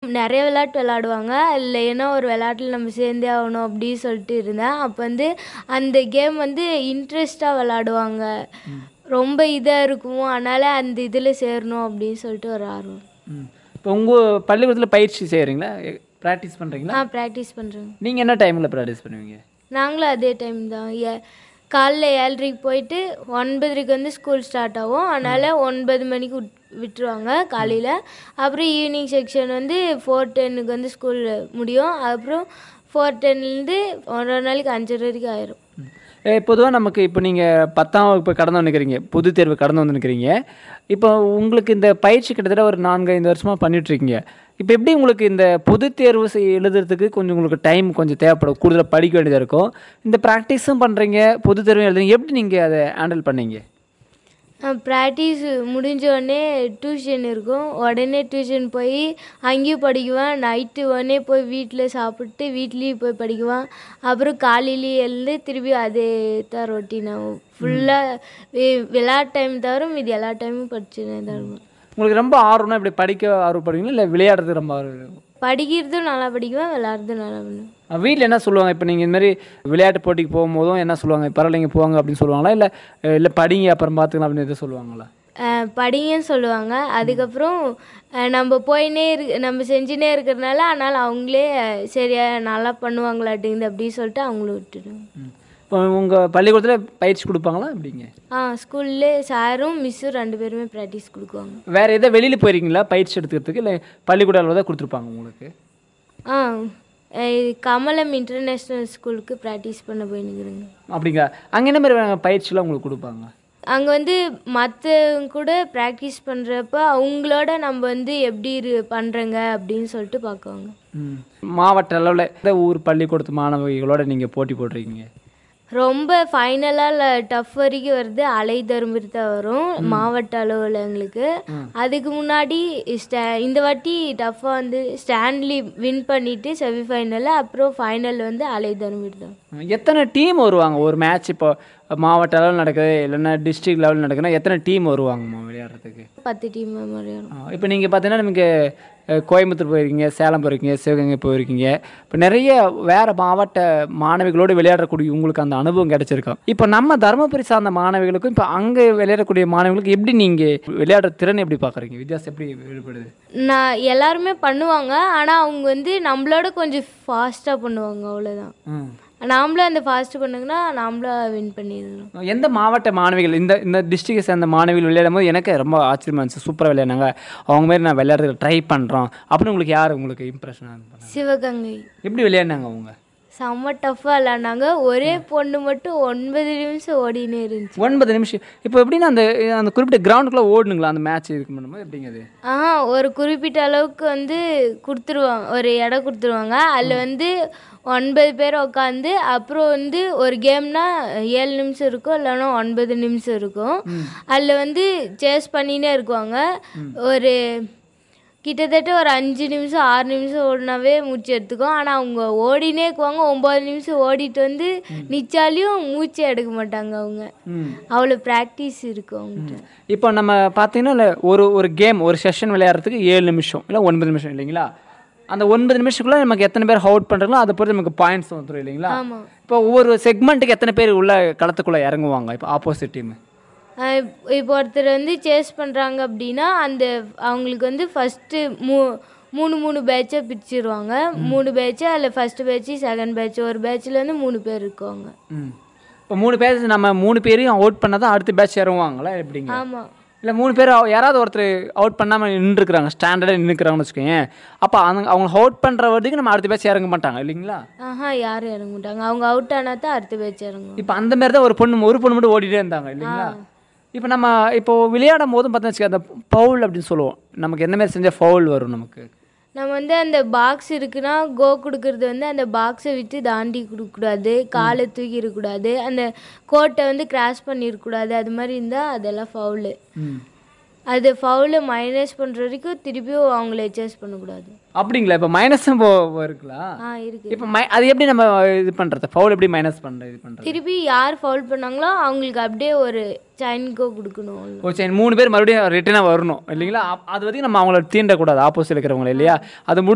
நிறைய விளையாட்டு விளாடுவாங்க அதில் ஏன்னா ஒரு விளையாட்டில் நம்ம சேர்ந்தே ஆகணும் அப்படின்னு சொல்லிட்டு இருந்தேன் அப்போ வந்து அந்த கேம் வந்து இன்ட்ரெஸ்ட்டாக விளாடுவாங்க ரொம்ப இதாக இருக்கும் அதனால் அந்த இதில் சேரணும் அப்படின்னு சொல்லிட்டு ஒரு ஆர்வம் ம் இப்போ உங்கள் பள்ளிக்கூடத்தில் பயிற்சி செய்கிறீங்களா ப்ராக்டிஸ் பண்ணுறீங்களா நான் ப்ராக்டிஸ் பண்ணுறேங்க நீங்கள் என்ன டைமில் ப்ராக்டிஸ் பண்ணுவீங்க நாங்களும் அதே டைம் தான் ஏ காலைல ஏழரைக்கு போயிட்டு ஒன்பதரைக்கு வந்து ஸ்கூல் ஸ்டார்ட் ஆகும் அதனால் ஒன்பது மணிக்கு விட் விட்டுருவாங்க காலையில் அப்புறம் ஈவினிங் செக்ஷன் வந்து ஃபோர் டென்னுக்கு வந்து ஸ்கூல் முடியும் அப்புறம் ஃபோர் டென்லேருந்து ஒரு நாளைக்கு அஞ்சரை வரைக்கும் ஆயிரும் பொதுவாக நமக்கு இப்போ நீங்கள் பத்தாம் வகுப்பு கடந்து வந்துக்கிறீங்க பொது தேர்வு கடந்து வந்துருக்கிறீங்க இப்போ உங்களுக்கு இந்த பயிற்சி கிட்டத்தட்ட ஒரு நான்கு ஐந்து வருஷமாக பண்ணிகிட்ருக்கீங்க இப்போ எப்படி உங்களுக்கு இந்த பொது தேர்வு செய் எழுதுறதுக்கு கொஞ்சம் உங்களுக்கு டைம் கொஞ்சம் தேவைப்படும் கூடுதலாக படிக்க வேண்டியதாக இருக்கும் இந்த ப்ராக்டிஸும் பண்ணுறீங்க பொது தேர்வும் எழுதுறீங்க எப்படி நீங்கள் அதை ஹேண்டில் பண்ணீங்க ப்ராக்டிஸ் முடிஞ்ச உடனே டியூஷன் இருக்கும் உடனே டியூஷன் போய் அங்கேயும் படிக்குவேன் நைட்டு உடனே போய் வீட்டில் சாப்பிட்டு வீட்லேயும் போய் படிக்குவேன் அப்புறம் காலையிலேயே எழுந்து திருப்பி அதே தான் ரொட்டீனாகும் ஃபுல்லாக விளையாட்டு டைம் தவிர மீதி எல்லா டைமும் படிச்சுனே தான் இருக்கும் உங்களுக்கு ரொம்ப ஆர்வம்னா இப்படி படிக்க ஆர்வப்படுவீங்களா இல்லை விளையாடுறது ரொம்ப ஆர்வம் படிக்கிறதும் நல்லா படிக்குவேன் விளையாடுறதும் நல்லா பண்ணுவேன் வீட்டில் என்ன சொல்லுவாங்க இப்போ நீங்கள் இந்த மாதிரி விளையாட்டு போட்டிக்கு போகும்போதும் என்ன சொல்லுவாங்க பரவாயில்லைங்க போங்க அப்படின்னு சொல்லுவாங்களா இல்லை இல்லை படிங்க அப்புறம் பார்த்துக்கலாம் அப்படின்னு எதுவும் சொல்லுவாங்களா அஹ் படிங்கன்னு சொல்லுவாங்க அதுக்கப்புறம் அஹ் நம்ம போயினே இரு நம்ம செஞ்சுனே இருக்கிறனால அதனால் அவங்களே அஹ், சரியா நல்லா பண்ணுவாங்களாட்டுங்குது அப்படின்னு சொல்லிட்டு அவங்கள விட்டுடுவோம் ம். இப்போ உங்கள் பள்ளிக்கூடத்தில் பயிற்சி கொடுப்பாங்களா எப்படிங்க ஆ ஸ்கூல்லே சாரும் மிஸ்ஸும் ரெண்டு பேருமே ப்ராக்டிஸ் கொடுக்குவாங்க வேறு எதாவது வெளியில் போயிருக்கீங்களா பயிற்சி எடுத்துக்கிறதுக்கு இல்லை பள்ளிக்கூட அளவு தான் கொடுத்துருப்பாங்க உங்களுக்கு ஆ அஹ் கமலம் இன்டர்நேஷ்னல் ஸ்கூலுக்கு ப்ராக்டிஸ் பண்ண போயினுக்குறேங்க அப்படிங்களா அங்கே என்ன மாதிரி பயிற்சிலாம் உங்களுக்கு கொடுப்பாங்க அங்கே வந்து மற்றவங்க கூட ப்ராக்டிஸ் பண்ணுறப்ப அவங்களோட நம்ம வந்து எப்படி இரு பண்ணுறங்க அப்படின்னு சொல்லிட்டு பார்க்குவாங்க ம் மாவட்ட அளவில் இந்த ஊர் பள்ளிக்கூடத்து மாணவிகளோட நீங்கள் போட்டி போட்டிருக்கீங்க ரொம்ப ஃபைனலாக டஃப் வரைக்கும் வருது அலை தருமபுரி தான் வரும் மாவட்ட அளவில் எங்களுக்கு அதுக்கு முன்னாடி ஸ்டா இந்த வாட்டி டஃப்பாக வந்து ஸ்டான்லி வின் பண்ணிட்டு செமிஃபைனலில் அப்புறம் ஃபைனல் வந்து அலை தருமபுரி தான் எத்தனை டீம் வருவாங்க ஒரு மேட்ச் இப்போ மாவட்ட அளவில் நடக்குது இல்லைன்னா டிஸ்ட்ரிக்ட் லெவல் நடக்குதுன்னா எத்தனை டீம் வருவாங்கம்மா விளையாடுறதுக்கு பத்து டீம் மாதிரி வரும் இப்போ நீங்கள் பார்த்தீங்கன்னா நமக்கு அஹ், கோயம்புத்தூர் போயிருக்கீங்க சேலம் போயிருக்கீங்க சிவகங்கை போயிருக்கீங்க இப்போ நிறைய வேறு மாவட்ட மாணவிகளோடு விளையாடக்கூடிய உங்களுக்கு அந்த அனுபவம் கிடைச்சிருக்கும் இப்போ நம்ம தருமபுரி சார்ந்த மாணவிகளுக்கும் இப்போ அங்கே விளையாடக்கூடிய மாணவிகளுக்கு எப்படி நீங்கள் விளையாடுற திறன் எப்படி பார்க்குறீங்க வித்தியாசம் எப்படி வெளிப்படுது நான் எல்லாருமே பண்ணுவாங்க ஆனால் அவங்க வந்து நம்மளோட கொஞ்சம் ஃபாஸ்ட்டாக பண்ணுவாங்க அவ்வளோதான் ம் நாமளும் அந்த ஃபாஸ்ட் பண்ணுங்கன்னா நாமளும் வின் பண்ணிடணும் எந்த மாவட்ட மாணவிகள் இந்த இந்த டிஸ்ட்ரிக்டை சேர்ந்த மாணவிகள் விளையாடும் போது எனக்கு ரொம்ப ஆச்சரியமா இருந்துச்சு சூப்பராக விளையாடினாங்க அவங்க மாதிரி நான் விளையாடுறதுக்கு ட்ரை பண்ணுறோம் அப்படின்னு உங்களுக்கு யார் உங்களுக்கு இம்ப்ரெஷனாக பண்ணாங்க சிவகங்கை எப்படி விளையாடினாங்க அவங்க செம்ம டஃப்பாக விளாண்டாங்க ஒரே பொண்ணு மட்டும் ஒன்பது நிமிஷம் ஓடினே இருந்துச்சு ஒன்பது நிமிஷம் இப்போ எப்படின்னா அந்த அந்த குறிப்பிட்ட கிரவுண்டுக்குள்ளே ஓடுனுங்களா அந்த மேட்ச் இதுக்கு பண்ணும்போது எப்படிங்க அது ஆ ஒரு குறிப்பிட்ட அளவுக்கு வந்து கொடுத்துருவாங்க ஒரு இடம் கொடுத்துருவாங்க அதில் வந்து ஒன்பது பேர் உட்காந்து அப்புறம் வந்து ஒரு கேம்னா ஏழு நிமிஷம் இருக்கும் இல்லைன்னா ஒன்பது நிமிஷம் இருக்கும் அதில் வந்து சேஸ் பண்ணினே இருக்குவாங்க ஒரு கிட்டத்தட்ட ஒரு அஞ்சு நிமிஷம் ஆறு நிமிஷம் ஓடினாவே மூச்சு எடுத்துக்கும் ஆனால் அவங்க ஓடினே இருக்குவாங்க ஒம்பது நிமிஷம் ஓடிட்டு வந்து நிச்சாலையும் மூச்சே எடுக்க மாட்டாங்க அவங்க ம் அவ்வளோ ப்ராக்டிஸ் இருக்கும் அவங்ககிட்ட இப்போ நம்ம பார்த்தீங்கன்னா இல்ல, ஒரு ஒரு கேம் ஒரு செஷன் விளையாடுறதுக்கு ஏழு நிமிஷம் இல்லை ஒன்பது நிமிஷம் இல்லைங்களா அந்த ஒன்பது நிமிஷத்துக்குள்ள நமக்கு எத்தனை பேர் அவுட் பண்ணுறாங்களோ அதை பொறுத்து நமக்கு பாயிண்ட்ஸ் வந்துடும் இல்லைங்களா ஆமாம் இப்போ ஒவ்வொரு செக்மெண்ட்டுக்கு எத்தனை பேர் உள்ள களத்துக்குள்ளே இறங்குவாங்க இப்போ ஆப்போசிட் டீம் ஆஹ் இப்போ ஒருத்தர் வந்து சேஸ் பண்ணுறாங்க அப்படின்னா அந்த அவங்களுக்கு வந்து ஃபஸ்ட்டு மூ மூணு மூணு பேட்சாக பிரிச்சிருவாங்க மூணு பேட்ச்சு அதில் ஃபஸ்ட்டு பேட்ச்சு செகண்ட் பேட்ச் ஒரு பேட்சில் வந்து மூணு பேர் இருக்குவாங்க ம் இப்போ மூணு பேர் நம்ம மூணு பேரையும் அவுட் பண்ணால் தான் அடுத்த பேட்ச் இறங்குவாங்களா எப்படிங்க ஆமாம் இல்லை மூணு பேர் அவ- யாராவது ஒருத்தர் அவுட் பண்ணாமல் நின்றுருக்குறாங்க ஸ்டாண்டர்டாக நின்றுக்கிறாங்கன்னு வச்சுக்கோங்க அப்போ அவங்க அவங்க அவுட் பண்ணுற வரைக்கும் நம்ம அடுத்த பேட்ச் இறங்க மாட்டாங்க இல்லைங்களா ஆஹா யாரும் இறங்க மாட்டாங்க அவங்க அவுட் ஆனால் தான் அடுத்த பேட்ச் இறங்குவாங்க இப்போ அந்த மாதிரி தான் ஒரு பொண்ணு ஒரு பொண்ணு மட்டும் ஓடிட்டே இருந்தாங்க இல்லைங்களா இப்போ நம்ம இப்போ விளையாடும் போதும் பார்த்தா வச்சுக்க அந்த பவுல் அப்படின்னு சொல்லுவோம் நமக்கு என்ன மாதிரி செஞ்சால் ஃபவுல் வரும் நமக்கு நம்ம வந்து அந்த பாக்ஸ் இருக்குன்னா கோ கொடுக்கறது வந்து அந்த பாக்ஸை விட்டு தாண்டி கொடுக்கக்கூடாது காலை தூக்கி இருக்கக்கூடாது அந்த கோட்டை வந்து கிராஸ் பண்ணிடக்கூடாது அது மாதிரி இருந்தால் அதெல்லாம் ஃபவுலு ம் அது ஃபவுலு மைனஸ் பண்ணுற வரைக்கும் திருப்பியும் அவங்கள சேஸ் பண்ணக்கூடாது அப்படிங்களா இப்போ மைனஸும் போ இருக்கலாம் ஆ இருக்கு இப்போ மை அது எப்படி நம்ம இது பண்ணுறது ஃபவுல் எப்படி மைனஸ் பண்ணுறது இது பண்ணுறது திருப்பி யார் ஃபவுல் பண்ணாங்களோ அவங்களுக்கு அப்படியே ஒரு சைன்கோ கொடுக்கணும் அவ்வளவுதான். ஓ சரி மூணு பேர் மறுபடியும் ரிட்டனாக வரணும் இல்லைங்களா அப்- அது வரைக்கும் நம்ம அவங்கள தீண்டக்கூடாது ஆப்போசிட் இருக்கிறவங்க இல்லையா அது முடி